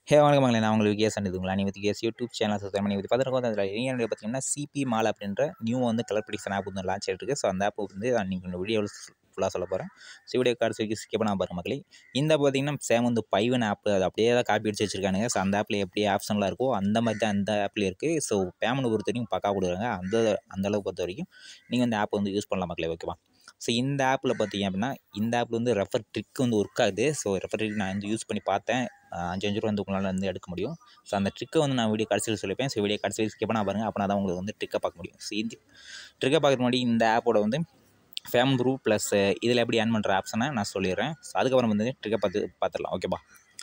ஹே வணக்கம் மகளே நான் உங்களுக்கு கேஸ் அண்டுதுங்களா நீ வந்து கேஸ் யூடியூப் சேனல் சப்ஸ்கிரைப் பண்ணி வந்து பார்த்துருக்கோம் அதில் என்னுடைய பார்த்தீங்கன்னா சிபி மால் அப்படின்ற நியூ வந்து கலர் ப்ரிடிக்ஷன் ஆப் வந்து லான்ச் ஆகிருக்கு ஸோ அந்த ஆப் வந்து நான் நீங்கள் இந்த வீடியோவில் ஃபுல்லாக சொல்ல போகிறேன் ஸோ வீடியோ கார்டு சொல்லி ஸ்கிப் பண்ணாம பாருங்க மக்களே இந்த பார்த்தீங்கன்னா சேம் வந்து பைவன் ஆப் அது அப்படியே தான் காப்பி அடிச்சு வச்சிருக்கானுங்க ஸோ அந்த ஆப்பில் எப்படி ஆப்ஷன்லாம் இருக்கோ அந்த மாதிரி தான் அந்த ஆப்லேயும் இருக்குது ஸோ பேமெண்ட் பொறுத்த வரைக்கும் பக்கா கொடுக்குறாங்க அந்த அந்த அளவு பொறுத்த வரைக்கும் நீங்கள் இந்த ஆப் வந்து யூஸ் பண்ணலாம் மக்களே ஓகேவா ஸோ இந்த ஆப்பில் பார்த்தீங்க அப்படின்னா இந்த ஆப்பில் வந்து ரெஃபர் ட்ரிக் வந்து ஒர்க் ஆகுது ஸோ ரெஃபர் ட்ரிக் நான் வந்து யூஸ் பண்ணி பார்த்தேன் அஹ் அஞ்சு அஞ்சு ரூபா வந்து உங்களால் வந்து எடுக்க முடியும் ஸோ அந்த ட்ரிக்கை வந்து நான் வீடியோ கடைசியில் சொல்லிப்பேன் ஸோ வீடியோ கடைசியில் ஸ்கிப் பண்ணால் பாருங்கள் அப்படின்னா தான் உங்களுக்கு வந்து ட்ரிக்கை பார்க்க முடியும் ஸோ இந்த ட்ரிக்கை பார்க்குற முன்னாடி இந்த ஆப்போட வந்து ஃபேம் ப்ரூ ப்ளஸ் இதில் எப்படி ஏர்ன் பண்ணுற ஆப்ஷனை நான் சொல்லிடுறேன் ஸோ அதுக்கப்புறம் வந்து ட்ரிக்கை பார்த்து பார்த்துடலாம் ஓகேப்பா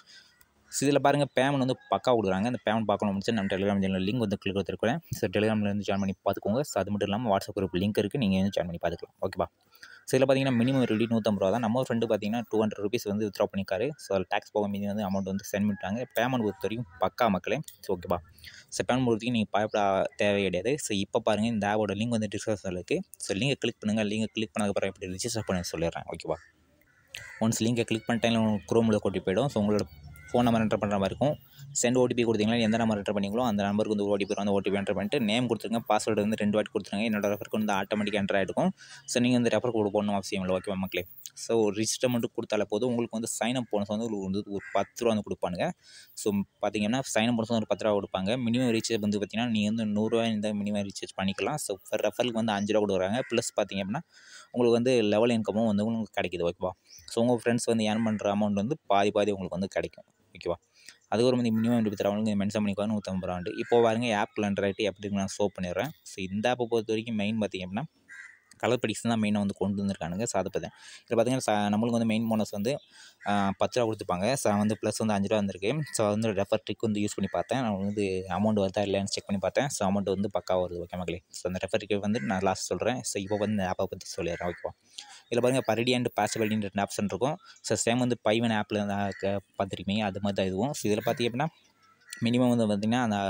ஸோ இதில் பாருங்கள் பேமெண்ட் வந்து பக்கா கொடுக்குறாங்க அந்த பேமெண்ட் பார்க்கணும் முடிச்சு நம்ம டெலிகிராம் சேனல் லிங்க் வந்து கிளிக் கொடுத்துருக்கேன் ஸோ டெலிகிராமில் இருந்து ஜாயின் பண்ணி பார்த்துக்கோங்க ஸோ அது மட்டும் இல்லாமல் வாட்ஸ்அப் குரூப் லிங்க் இருக்குது நீங்கள் வந்து ஜாயின் பண்ணி பார்த்துக்கலாம் ஓகேப்பா ஸோ இதில் பார்த்தீங்கன்னா மினிமம் ரெடி நூற்றம்பது ரூபா தான் நம்ம ஃப்ரெண்டு பார்த்தீங்கன்னா டூ ஹண்ட்ரட் ருபீஸ் வந்து வித்ரா பண்ணிக்காரு ஸோ அதில் டேக்ஸ் போக மீதி வந்து அமௌண்ட் வந்து சென்ட் பண்ணிட்டாங்க பேமெண்ட் பொறுத்த வரைக்கும் பக்கா மக்களே ஸோ ஓகேப்பா ஸோ பேமெண்ட் பொறுத்த நீங்கள் பயப்பட தேவை கிடையாது ஸோ இப்போ பாருங்கள் இந்த ஆப்போட லிங்க் வந்து டிஸ்கிரிப்ஷனில் இருக்குது ஸோ லிங்கை கிளிக் பண்ணுங்கள் லிங்கை கிளிக் பண்ணதுக்கப்புறம் எப்படி ரிஜிஸ்டர் பண்ணி சொல்லிடுறேன் ஓகேவா ஒன்ஸ் லிங்கை கிளிக் பண்ணிட்டேன் குரோமில் கொட்டி போயிடும் ஸோ உங்களோட ஃபோன் நம்பர் என்டர் பண்ணுற மாதிரி இருக்கும் சென்ட் ஓடிபி கொடுத்தீங்களா எந்த நம்பர் என்டர் பண்ணீங்களோ அந்த நம்பருக்கு வந்து ஓடிபி வரும் அந்த ஓடிபி என்டர் பண்ணிட்டு நேம் கொடுத்துருங்க பாஸ்வேர்டு வந்து ரெண்டு வாட்டி கொடுத்துருங்க என்னோட ரெஃபருக்கு வந்து ஆட்டோமேட்டிக் என்டர் ஆகிருக்கும் ஸோ நீங்கள் வந்து ரெஃபர் கோடு போடணும் அவசியம் இல்லை ஓகேவா மக்களே ஸோ ரிஜிஸ்டர் மட்டும் கொடுத்தாலே போதும் உங்களுக்கு வந்து சைன் அப் போனஸ் வந்து உங்களுக்கு வந்து ஒரு பத்து ரூபா வந்து கொடுப்பானுங்க ஸோ பார்த்தீங்கன்னா சைன் அப் போனஸ் ஒரு பத்து ரூபா கொடுப்பாங்க மினிமம் ரீசார்ஜ் வந்து பார்த்தீங்கன்னா நீங்கள் வந்து நூறுரூவா இந்த மினிமம் ரீசார்ஜ் பண்ணிக்கலாம் ஸோ ரெஃபருக்கு வந்து அஞ்சு ரூபா கொடுக்குறாங்க ப்ளஸ் பார்த்தீங்க அப்படின்னா உங்களுக்கு வந்து லெவல் இன்கமும் வந்து உங்களுக்கு கிடைக்குது ஓகேவா ஸோ உங்கள் ஃப்ரெண்ட்ஸ் வந்து ஏர்ன் பண்ணுற அமௌண்ட் வந்து பாதி பாதி உங்களுக்கு வந்து கிடைக்கும் ஓகேவா அதுக்கப்புறம் வந்து மினிமம் எப்படி தரவங்களுக்கு மென்ஷன் பண்ணிக்கோ நூற்றம்பது ரூபா இப்போ பாருங்க ஆப் ரைட்டு எப்படி நான் ஷோ பண்ணிடுறேன் ஸோ இந்த ஆப்பை பொறுத்த வரைக்கும் மெயின் பார்த்தீங்க அப்படின்னா கலர் ப்ரிடிக்ஷன் தான் மெயினாக வந்து கொண்டு வந்திருக்கானுங்க ஸோ அதை பற்றி இதில் பார்த்தீங்கன்னா ச- நம்மளுக்கு வந்து மெயின் போனஸ் வந்து ஆஹ், பத்து ரூபா கொடுத்துருப்பாங்க ஸோ வந்து ப்ளஸ் வந்து அஞ்சு ரூபா வந்திருக்கு ஸோ வந்து ரெஃபர் ட்ரிக் வந்து யூஸ் பண்ணி பார்த்தேன் நான் வந்து அமௌண்ட் வருதா இல்லைன்னு செக் பண்ணி பார்த்தேன் ஸோ அமௌண்ட் வந்து பக்கா வருது ஓகே மக்களே ஸோ அந்த ரெஃபர் ட்ரிக் வந்து நான் லாஸ்ட் சொல்கிறேன் ஸோ இப்போ வந்து இந்த ஆப்பை பற்றி சொல்லிடுறேன் ஓகேவா இதில் பாருங்கள் பரிடி அண்ட் பாசிபிலிட்டின்னு ரெண்டு ஆப்ஷன் இருக்கும் ஸோ சேம் வந்து பைவன் ஆப்பில் பார்த்துருப்பீங்க அது மாதிரி தான் இதுவும் ஸோ இதில் பார்த்தீங்க அப்படின்னா மினிமம் வந்து பார்த்திங்கன்னா அந்த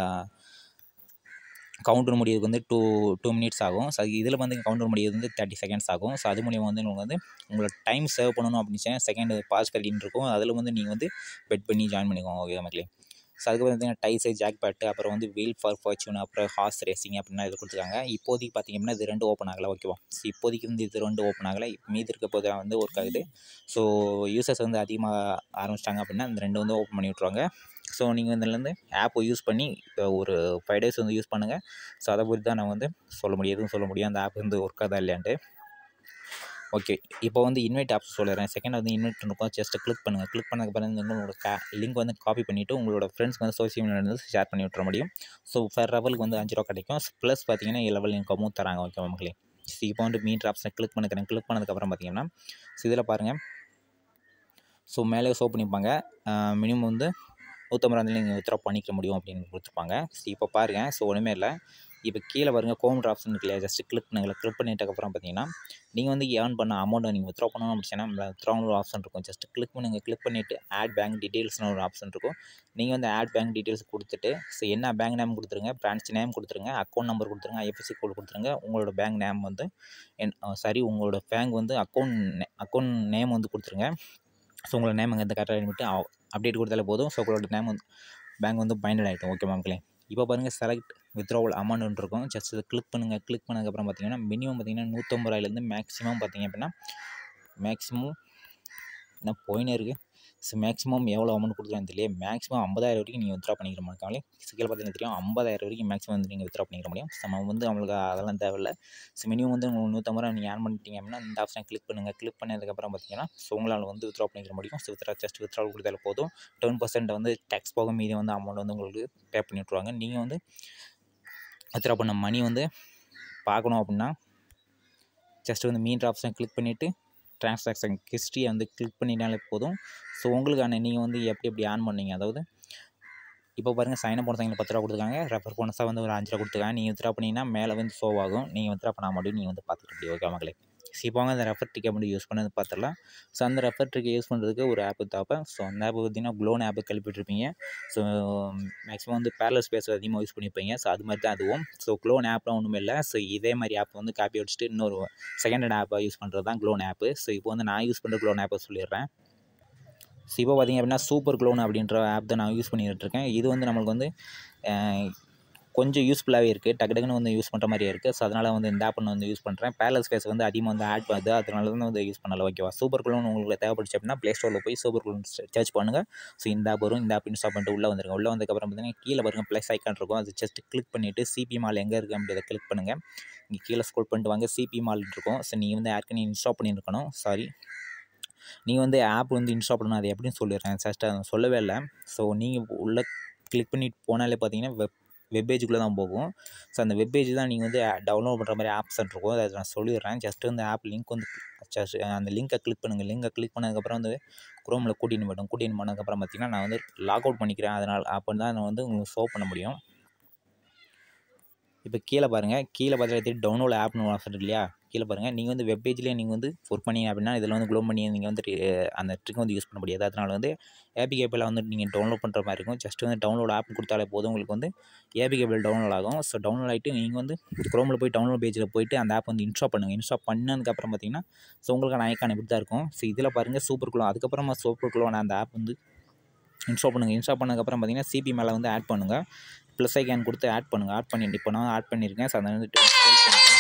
கவுண்டர் முடியறதுக்கு வந்து டூ டூ மினிட்ஸ் ஆகும் ஸோ இதில் வந்து கவுண்டர் முடியறது வந்து தேர்ட்டி செகண்ட்ஸ் ஆகும் ஸோ அது மூலியமாக வந்து உங்களுக்கு வந்து உங்களோட டைம் சேவ் பண்ணணும் அப்படின்னு செகண்ட் பாஸ் கட்டின்னு இருக்கும் அதில் வந்து நீங்கள் வந்து பெட் பண்ணி ஜாயின் பண்ணிக்கோங்க ஓகே மக்களே ஸோ அதுக்கப்புறம் பார்த்தீங்கன்னா டைஸு ஜாக் பேட்டு அப்புறம் வந்து வீல் ஃபார் ஃபார்ச்சூன் அப்புறம் ஹார்ஸ் ரேசிங் அப்படின்னா இது கொடுத்துருக்காங்க இப்போதைக்கு பார்த்தீங்க அப்படின்னா இது ரெண்டு ஓப்பன் ஆகலை ஓகேவா ஸோ இப்போதைக்கு வந்து இது ரெண்டு ஓப்பன் ஆகலை மீதி இருக்க போது வந்து ஒர்க் ஆகுது ஸோ யூசர்ஸ் வந்து அதிகமாக ஆரம்பிச்சிட்டாங்க அப்படின்னா இந்த ரெண்டு வந்து ஓப்பன் பண்ணி விட்ருவாங்க ஸோ நீங்கள் இதுலேருந்து ஆப்பை யூஸ் பண்ணி அஹ், ஒரு ஃபைவ் டேஸ் வந்து யூஸ் பண்ணுங்கள் ஸோ அதை பொறுத்து தான் நான் வந்து சொல்ல முடியும் எதுவும் சொல்ல முடியும் அந்த ஆப் வந்து ஒர்க் ஆகுதா இல்லையான்ட்டு ஓகே இப்போ வந்து இன்வைட் ஆப்ஸ் சொல்லிடுறேன் செகண்ட் வந்து இன்வைட் இருக்கும் ஜஸ்ட் கிளிக் பண்ணுங்கள் கிளிக் பண்ணதுக்கப்புறம் வந்து உங்களோட கா லிங்க் வந்து காப்பி பண்ணிவிட்டு உங்களோட ஃப்ரெண்ட்ஸ்க்கு வந்து சோசியல் மீடியா வந்து ஷேர் பண்ணி விட்டுற முடியும் ஸோ ஃபர் லெவலுக்கு வந்து அஞ்சு ரூபா கிடைக்கும் ப்ளஸ் பார்த்தீங்கன்னா லெவல் இன்கமும் தராங்க ஓகே மக்களே ஸோ இப்போ வந்து மீட் ஆப்ஷனை கிளிக் பண்ணிக்கிறேன் கிளிக் பண்ணதுக்கப்புறம் பார்த்தீங்கன்னா ஸோ இதில் பாருங்கள் ஸோ மேலே ஷோ பண்ணிப்பாங்க மினிமம் வந்து நூற்றம்பது ரூபா நீங்கள் வித்ரா பண்ணிக்க முடியும் அப்படின்னு கொடுத்துருப்பாங்க ஸோ இப்போ பாருங்கள் ஸோ ஒன்றுமே இல்லை இப்போ கீழே பாருங்கள் கோம் ஆப்ஷன் இருக்கு இல்லையா ஜஸ்ட் கிளிக் பண்ணுங்கள் கிளிக் பண்ணிட்டதுக்கப்புறம் பார்த்தீங்கன்னா நீங்கள் வந்து ஏர்ன் பண்ண அமௌண்ட்டை நீங்கள் வித்ரா பண்ணணும் அப்படின்னா வித்ரான்னு ஒரு ஆப்ஷன் இருக்கும் ஜஸ்ட் கிளிக் பண்ணுங்கள் கிளிக் பண்ணிவிட்டு ஆட் பேங்க் டீட்டெயில்ஸ்னு ஒரு ஆப்ஷன் இருக்கும் நீங்கள் வந்து ஆட் பேங்க் டீட்டெயில்ஸ் கொடுத்துட்டு ஸோ என்ன பேங்க் நேம் கொடுத்துருங்க பிரான்ச் நேம் கொடுத்துருங்க அக்கௌண்ட் நம்பர் கொடுத்துருங்க ஐஎஃப்எஸ்சி கோட் கொடுத்துருங்க உங்களோட பேங்க் நேம் வந்து என் சாரி உங்களோட பேங்க் வந்து அக்கௌண்ட் அக்கௌண்ட் நேம் வந்து கொடுத்துருங்க ஸோ உங்களோட நேம் அங்கே இந்த கரெக்டாக பண்ணிவிட்டு அப்டேட் கொடுத்தாலே போதும் ஸோ உங்களோட நேம் வந்து பேங்க் வந்து பைண்டட் ஆகிட்டோம் ஓகே மக்களே இப்போ பாருங்கள் செலக்ட் வித்ராவல் அமௌண்ட் இருக்கும் ஜஸ்ட் இதை கிளிக் பண்ணுங்கள் கிளிக் பண்ணதுக்கப்புறம் பார்த்தீங்கன்னா மினிமம் பார்த்தீங்கன்னா நூற்றம்பது ரூபாயிலேருந்து மேக்ஸிமம் பார்த்தீங்க அப்படின்னா மேக்ஸிமம் என்ன போயினே இருக்குது ஸோ மேக்ஸிமம் எவ்வளோ அமௌண்ட் கொடுக்குறான்னு தெரியல மேக்ஸிமம் ஐம்பதாயிரம் வரைக்கும் நீங்கள் வித்ரா பண்ணிக்கிற மாதிரி சிக்கல் பார்த்தீங்கன்னா தெரியும் ஐம்பதாயிரம் வரைக்கும் மேக்ஸிமம் வந்து நீங்கள் வித்ரா பண்ணிக்கிற முடியும் ஸோ நம்ம வந்து நம்மளுக்கு அதெல்லாம் தேவையில்ல ஸோ மினிமம் வந்து உங்களுக்கு நூற்றம்பது ரூபா நீங்கள் ஏர்ன் பண்ணிட்டீங்க அப்படின்னா இந்த ஆப்ஷனை கிளிக் பண்ணுங்கள் கிளிக் பண்ணதுக்கப்புறம் பார்த்தீங்கன்னா ஸோ உங்களால் வந்து வித்ரா பண்ணிக்கிற முடியும் ஸோ வித்ரா ஜஸ்ட் வித்ரா கொடுத்தாலே போதும் டென் பர்சன்ட் வந்து டேக்ஸ் போக மீதி வந்து அமௌண்ட் வந்து உங்களுக்கு பே பண்ணி விட்ருவாங்க நீங்கள் வந்து வித்ரா பண்ண மணி வந்து பார்க்கணும் அப்படின்னா ஜஸ்ட் வந்து மீன் ஆப்ஷனை கிளிக் பண்ணிவிட்டு ட்ரான்சாக்ஷன் ஹிஸ்ட்ரியை வந்து கிளிக் பண்ணிட்டாலே போதும் ஸோ உங்களுக்கான நீங்கள் வந்து எப்படி எப்படி ஆன் பண்ணீங்க அதாவது இப்போ பாருங்கள் சைன் அப் போனஸாங்க பத்து ரூபா கொடுத்துருக்காங்க ரெஃபர் போனஸாக வந்து ஒரு அஞ்சு ரூபா கொடுத்துருக்காங்க நீங்கள் வித்ரா பண்ணிங்கன்னா மேலே வந்து ஷோ ஆகும் நீங்கள் வித்ரா பண்ண மாட்டேன் நீங்கள் வந்து பார்த்துக்க முடியும் ஓகே மக்களே ஸோ இப்போ வாங்க அந்த ரெஃபர் ட்ரிக்கை மட்டும் யூஸ் பண்ணது பார்த்துடலாம் ஸோ அந்த ரெஃபர் ட்ரிக்கை யூஸ் பண்ணுறதுக்கு ஒரு ஆப் தாப்பேன் ஸோ அந்த ஆப் பார்த்தீங்கன்னா க்ளோன் ஆப்பு கழிப்பிட்டுருப்பீங்க ஸோ மேக்ஸிமம் வந்து பேரலர் ஸ்பேஸ் அதிகமாக யூஸ் பண்ணியிருப்பீங்க ஸோ அது மாதிரி தான் அதுவும் ஸோ க்ளோன் ஆப்லாம் ஒன்றுமே இல்லை ஸோ இதே மாதிரி ஆப் வந்து காப்பி அடிச்சுட்டு இன்னொரு செகண்ட் ஹேண்ட் ஆப்பாக யூஸ் பண்ணுறது தான் க்ளோன் ஆப்பு ஸோ இப்போ வந்து நான் யூஸ் பண்ணுற க்ளோன் ஆப்பை சொல்லிடுறேன் ஸோ இப்போ பார்த்தீங்க அப்படின்னா சூப்பர் க்ளோன் அப்படின்ற ஆப் தான் நான் யூஸ் பண்ணிகிட்டு இருக்கேன் இது வந்து நம்மளுக்கு வந்து அஹ், கொஞ்சம் யூஸ்ஃபுல்லாகவே இருக்குது டக்கு டக்குன்னு வந்து யூஸ் பண்ணுற மாதிரியே இருக்குது ஸோ அதனால் வந்து இந்த ஆப் நான் வந்து யூஸ் பண்ணுறேன் பேலஸ் ஸ்பேஸ் வந்து அதிகமாக வந்து ஆட் பண்ணுது அதனால தான் வந்து யூஸ் பண்ணல ஓகேவா சூப்பர் க்ளோன் உங்களுக்கு தேவைப்படுச்சு அப்படின்னா ப்ளே ஸ்டோரில் போய் சூப்பர் க்ளோன் சர்ச் பண்ணுங்கள் ஸோ இந்த ஆப் வரும் இந்த ஆப் இன்ஸ்டால் பண்ணிட்டு உள்ளே வந்துருங்க உள்ளே வந்ததுக்கப்புறம் பார்த்தீங்கன்னா கீழே பாருங்க ப்ளஸ் ஐக்கான் இருக்கும் அது ஜஸ்ட் கிளிக் பண்ணிவிட்டு சிபி மால் எங்கே இருக்குது அப்படின்றத கிளிக் பண்ணுங்கள் இங்கே கீழே ஸ்க்ரோல் பண்ணிட்டு வாங்க சிபி மால் இருக்கும் ஸோ நீங்கள் வந்து ஏற்கனவே இன்ஸ்டால் பண்ணியிருக்கணும் சாரி நீங்கள் வந்து ஆப் வந்து இன்ஸ்டால் பண்ணணும் அது எப்படின்னு சொல்லிடுறேன் ஜஸ்ட் அதை சொல்லவே இல்லை ஸோ நீங்கள் உள்ளே கிளிக் பண்ணிட்டு போனாலே பார்த்தீங்கன்னா வெப் வெப்பேஜுக்குள்ளே தான் போகும் ஸோ அந்த வெப்பேஜ் தான் நீங்கள் வந்து டவுன்லோட் பண்ணுற மாதிரி ஆப்ஷன் இருக்கும் அதை நான் சொல்லிடுறேன் ஜஸ்ட் வந்து ஆப் லிங்க் வந்து just அந்த லிங்கை கிளிக் பண்ணுங்கள் லிங்கை கிளிக் பண்ணதுக்கப்புறம் வந்து குரோமில் கூட்டின்னு போய்டும் கூட்டின்னு போனதுக்கப்புறம் பார்த்தீங்கன்னா நான் வந்து லாக் அவுட் பண்ணிக்கிறேன் அதனால் அப்போ தான் நான் வந்து உங்களுக்கு ஷோ பண்ண முடியும் இப்போ கீழே பாருங்கள் கீழே பார்த்தா டவுன்லோட் ஆப்னு ஒரு ஆப்ஷன் இருக்கு இல்லையா கீழே பாருங்கள் நீங்கள் வந்து வெப் பேஜ்லேயே நீங்கள் வந்து ஒர்க் பண்ணீங்க அப்படின்னா இதில் வந்து க்ளோ பண்ணி நீங்கள் வந்து அஹ், அந்த ட்ரிக் வந்து யூஸ் பண்ண முடியாது அதனால் வந்து ஏபி கேபிள் வந்து நீங்கள் டவுன்லோட் பண்ணுற மாதிரி இருக்கும் ஜஸ்ட் வந்து டவுன்லோட் ஆப் கொடுத்தாலே போதும் உங்களுக்கு வந்து ஏபி கேபிள் டவுன்லோட் ஆகும் ஸோ டவுன்லோட் ஆகிட்டு நீங்கள் வந்து குரோமில் போய் டவுன்லோட் பேஜில் போயிட்டு அந்த ஆப் வந்து இன்ஸ்டால் பண்ணுங்கள் இன்ஸ்டால் பண்ணதுக்கப்புறம் பார்த்தீங்கன்னா ஸோ உங்களுக்கான ஐக்கான் இப்படி தான் இருக்கும் ஸோ இதில் பாருங்கள் சூப்பர் குளோ அதுக்கப்புறமா சூப்பர் குளோன அந்த ஆப் வந்து இன்ஸ்டால் பண்ணுங்கள் இன்ஸ்டால் பண்ணதுக்கப்புறம் பார்த்தீங்கன்னா சிபி மேலே வந்து ஆட் பண்ணுங்கள் ப்ளஸ் ஐக்கான் கொடுத்து ஆட் பண்ணுங்கள் ஆட் பண்ணிட்டு இப்போ நான் ஆட் பண்ணியிருக்கேன் ஸோ அதை வந்து டெலிட் பண்ணுறேன்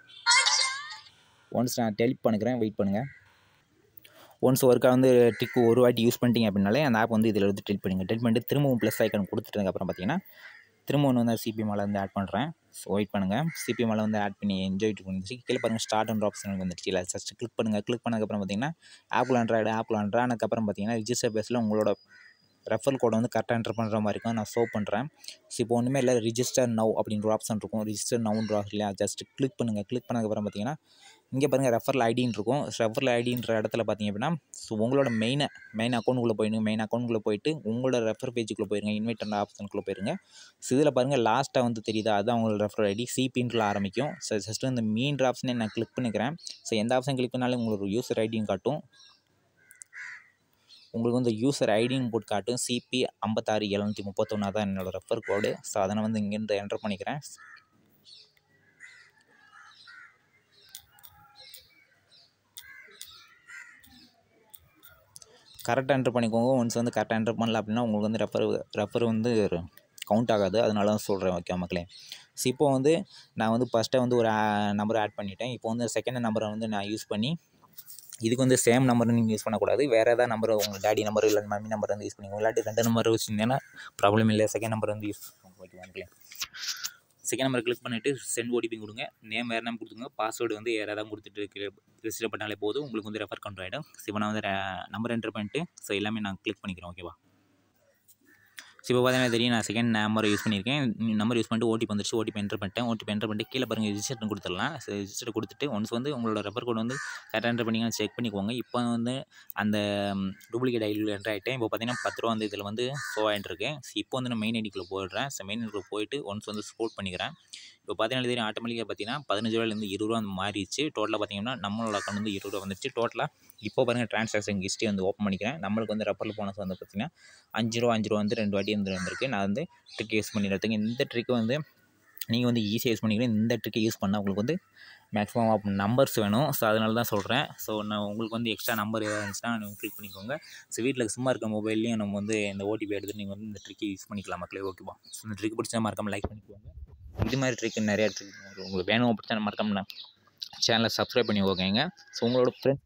ஒன்ஸ் நான் டெலிட் பண்ணிக்கிறேன் வெயிட் பண்ணுங்கள் ஒன்ஸ் ஒருக்கா வந்து ட்ரிக் ஒரு வாட்டி யூஸ் பண்ணிட்டீங்க அப்படின்னாலே அந்த ஆப் வந்து இதில் வந்து டெலிட் பண்ணுங்கள் டெலிட் பண்ணிட்டு திரும்பவும் ப்ளஸ் ஐக்கான் கொடுத்துட்டதுக்கப்புறம் பார்த்தீங்கன்னா திரும்ப ஒன்று வந்து சிபி மேலே வந்து ஆட் பண்ணுறேன் ஸோ வெயிட் பண்ணுங்கள் சிபி மேலே வந்து ஆட் பண்ணி என்ஜாய் வந்துச்சு கீழே பாருங்கள் ஸ்டார்ட் அண்ட் ஆப்ஷன் வந்துருச்சு இல்லை ஜஸ்ட் கிளிக் பண்ணுங்கள் கிளிக் பண்ணதுக்கப்புறம் பார்த்தீங்கன்னா ஆப்பிள் ஆண்ட்ராய்டு ஆப்பிள் ஆண்ட்ராய்டுக்கப்புறம் பார்த்தீங்கன்னா ரிஜிஸ்டர் பேஸில் உங்களோட ரெஃபர் கோடை வந்து கரெக்டாக என்டர் பண்ணுற மாதிரி இருக்கும் நான் ஷோ பண்ணுறேன் ஸோ இப்போ ஒன்றுமே இல்லை ரிஜிஸ்டர் நவ் அப்படின்ற ஆப்ஷன் இருக்கும் ரிஜிஸ்டர் நவுன்ற இல்லையா ஜஸ்ட் கிளிக் பண்ணுங்கள் கிளிக் பண்ணதுக்கப்புறம் பார்த்தீங்கன்னா இங்கே பாருங்கள் ரெஃபரல் ஐடின்னு இருக்கும் ரெஃபரல் ஐடின்ற இடத்துல பார்த்தீங்க அப்படின்னா ஸோ உங்களோட மெயின் மெயின் அக்கௌண்ட்டுக்குள்ளே போயிடுங்க மெயின் அக்கௌண்ட்டுக்குள்ளே போயிட்டு உங்களோட ரெஃபர் பேஜுக்குள்ளே போயிருங்க இன்வைட் பண்ண ஆப்ஷனுக்குள்ளே போயிருங்க ஸோ இதில் பாருங்கள் லாஸ்ட்டாக வந்து தெரியுதா அதுதான் உங்களோட ரெஃபர் ஐடி சிபின்ல ஆரம்பிக்கும் ஸோ ஜஸ்ட் இந்த மீன் ஆப்ஷனே நான் கிளிக் பண்ணிக்கிறேன் ஸோ எந்த ஆப்ஷன் கிளிக் பண்ணாலும் உங்களுக்கு யூசர் ஐடியும் காட்டும் உங்களுக்கு வந்து யூசர் ஐடின்னு போட்டு காட்டும் சிபி ஐம்பத்தாறு எழுநூற்றி முப்பத்தொன்னா தான் என்னோடய ரெஃபர் கோடு ஸோ அதை நான் வந்து இங்கேருந்து என்டர் பண்ணிக்கிறேன் கரெக்டாக என்டர் பண்ணிக்கோங்க ஒன்ஸ் வந்து கரெக்டாக என்டர் பண்ணல அப்படின்னா உங்களுக்கு வந்து ரெஃபர் ரெஃபர் வந்து கவுண்ட் ஆகாது அதனால தான் சொல்கிறேன் ஓகே மக்களே ஸோ இப்போ வந்து நான் வந்து ஃபஸ்ட்டை வந்து ஒரு நம்பர் ஆட் பண்ணிட்டேன் இப்போ வந்து செகண்ட் நம்பரை வந்து நான் யூஸ் பண்ணி இதுக்கு வந்து சேம் நம்பர் நீங்கள் யூஸ் பண்ணக்கூடாது வேறு ஏதாவது நம்பர் உங்கள் டேடி நம்பர் இல்லை மம்மி நம்பர் வந்து யூஸ் பண்ணிக்கோங்க இல்லாட்டி ரெண்டு நம்பர் வச்சுருந்தேன்னா ப்ராப்ளம் இல்லை செகண்ட் நம்பர் வந்து யூஸ் ஓகே மக்களே செகண்ட் நம்பர் கிளிக் பண்ணிவிட்டு சென்ட் ஓடிபி கொடுங்க நேம் வேறு நேம் கொடுத்துங்க பாஸ்வேர்டு வந்து யாராவது தான் கொடுத்துட்டு ரிஜிஸ்டர் பண்ணாலே போதும் உங்களுக்கு வந்து ரெஃபர் கவுண்ட் ஆகிடும் ஸோ இப்போ நான் வந்து நம்பர் என்டர் பண்ணிட்டு ஸோ எல்லாமே நான் கிளிக் பண்ணிக்கிறேன் ஓகேவா ஸோ இப்போ பார்த்தீங்கன்னா தெரியும் நான் செகண்ட் நம்பர் யூஸ் பண்ணியிருக்கேன் நம்பர் யூஸ் பண்ணிட்டு ஓடிபி வந்துருச்சு ஓடிபி என்டர் பண்ணிட்டேன் ஓடிபி என்டர் பண்ணிட்டு கீழே பாருங்கள் ரிஜிஸ்டர் கொடுத்துடலாம் ஸோ ரிஜிஸ்டர் கொடுத்துட்டு ஒன்ஸ் வந்து உங்களோட ரெஃபர் கோட் வந்து கரெக்டாக என்டர் பண்ணிங்கன்னா செக் பண்ணிக்கோங்க இப்போ வந்து அந்த டூப்ளிகேட் ஐடியில் என்டர் ஆகிட்டேன் இப்போ பார்த்தீங்கன்னா பத்து ரூபா வந்து இதில் வந்து ஷோ ஆகிட்டு இருக்கு ஸோ இப்போ வந்து நான் மெயின் ஐடிக்குள்ளே போயிடுறேன் ஸோ மெயின் ஐடிக்குள்ளே போயிட்டு ஒன்ஸ் வந்து ஸ்கோர் பண்ணிக்கிறேன் இப்போ பார்த்தீங்கன்னா தெரியும் ஆட்டோமேட்டிக்காக பார்த்தீங்கன்னா பதினஞ்சு ரூபாயிலேருந்து இருபது ரூபா வந்து மாறிடுச்சு டோட்டலாக பார்த்தீங்கன்னா நம்மளோட அக்கௌண்ட் வந்து இருபது ரூபா வந்துச்சு டோட்டலாக இப்போ பாருங்கள் ட்ரான்சாக்ஷன் ஹிஸ்ட்ரி வந்து ஓப்பன் பண்ணிக்கிறேன் நம்மளுக்கு வந்து ரெஃபரல் போனஸ் வந்து பார்த்தீங்கன்னா அஞ்சு ரூபா அஞ்சு ரூபா வந்து ரெண்டு வாட்டி வந்து வந்திருக்கு நான் வந்து ட்ரிக் யூஸ் பண்ணிடுறதுக்கு இந்த ட்ரிக் வந்து நீங்கள் வந்து ஈஸியாக யூஸ் பண்ணிக்கிறேன் இந்த ட்ரிக்கை யூஸ் பண்ணால் உங்களுக்கு வந்து மேக்ஸிமம் ஆஃப் நம்பர்ஸ் வேணும் ஸோ அதனால தான் சொல்கிறேன் ஸோ நான் உங்களுக்கு வந்து எக்ஸ்ட்ரா நம்பர் ஏதாவது இருந்துச்சுன்னா நீங்கள் கிளிக் பண்ணிக்கோங்க ஸோ வீட்டில் சும்மா இருக்க மொபைல்லையும் நம்ம வந்து இந்த ஓடிபி எடுத்து நீங்கள் வந்து இந்த ட்ரிக்கை யூஸ் பண்ணிக்கலாம் மக்களே ஓகேவா ஸோ இந்த ட்ரிக் பிடிச்சா மறக்காமல் லைக் பண்ணிக்கோங்க இது மாதிரி ட்ரிக் நிறையா ட்ரிக் உங்களுக்கு வேணும் அப்படின்னா மறக்காம சேனலை சப்ஸ்கிரைப் பண்ணி ஓகேங்க ஸோ உங்களோட ஃப்ரெண்ட்ஸ்